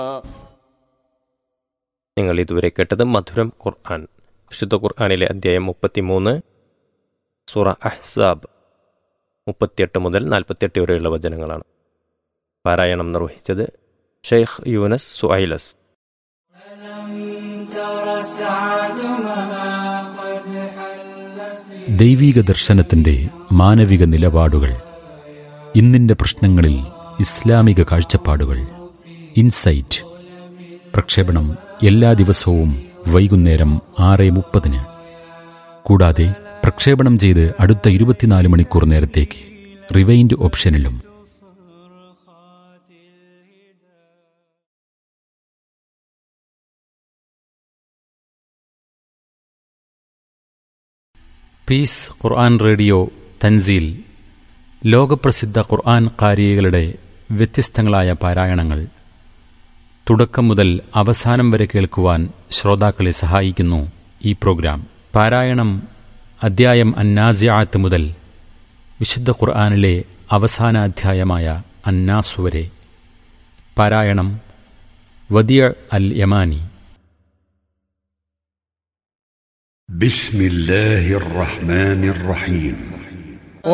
നിങ്ങൾ ഇതുവരെ കേട്ടത് മധുരം ഖുർആൻ വിശുദ്ധ ഖുർആാനിലെ അധ്യായം മുപ്പത്തിമൂന്ന് സുറ അഹ്സാബ് മുപ്പത്തിയെട്ട് മുതൽ നാൽപ്പത്തിയെട്ട് വരെയുള്ള വചനങ്ങളാണ് പാരായണം നിർവഹിച്ചത് ഷെയ്ഖ് യൂനസ് സുഐലസ് ദൈവീക ദർശനത്തിന്റെ മാനവിക നിലപാടുകൾ ഇന്നിന്റെ പ്രശ്നങ്ങളിൽ ഇസ്ലാമിക കാഴ്ചപ്പാടുകൾ ഇൻസൈറ്റ് പ്രക്ഷേപണം എല്ലാ ദിവസവും വൈകുന്നേരം ആറ് മുപ്പതിന് കൂടാതെ പ്രക്ഷേപണം ചെയ്ത് അടുത്ത ഇരുപത്തിനാല് മണിക്കൂർ നേരത്തേക്ക് റിവൈൻഡ് ഓപ്ഷനിലും പീസ് ഖുർആൻ റേഡിയോ തൻസീൽ ലോകപ്രസിദ്ധ ഖുർആൻ കാരികളുടെ വ്യത്യസ്തങ്ങളായ പാരായണങ്ങൾ തുടക്കം മുതൽ അവസാനം വരെ കേൾക്കുവാൻ ശ്രോതാക്കളെ സഹായിക്കുന്നു ഈ പ്രോഗ്രാം പാരായണം അദ്ധ്യായം അന്നാസിയാത്ത് മുതൽ വിശുദ്ധ ഖുർആനിലെ അവസാന അധ്യായമായ അന്നാസു വരെ പാരായണം വദിയ അൽ യമാനി بسم الله الرحمن الرحيم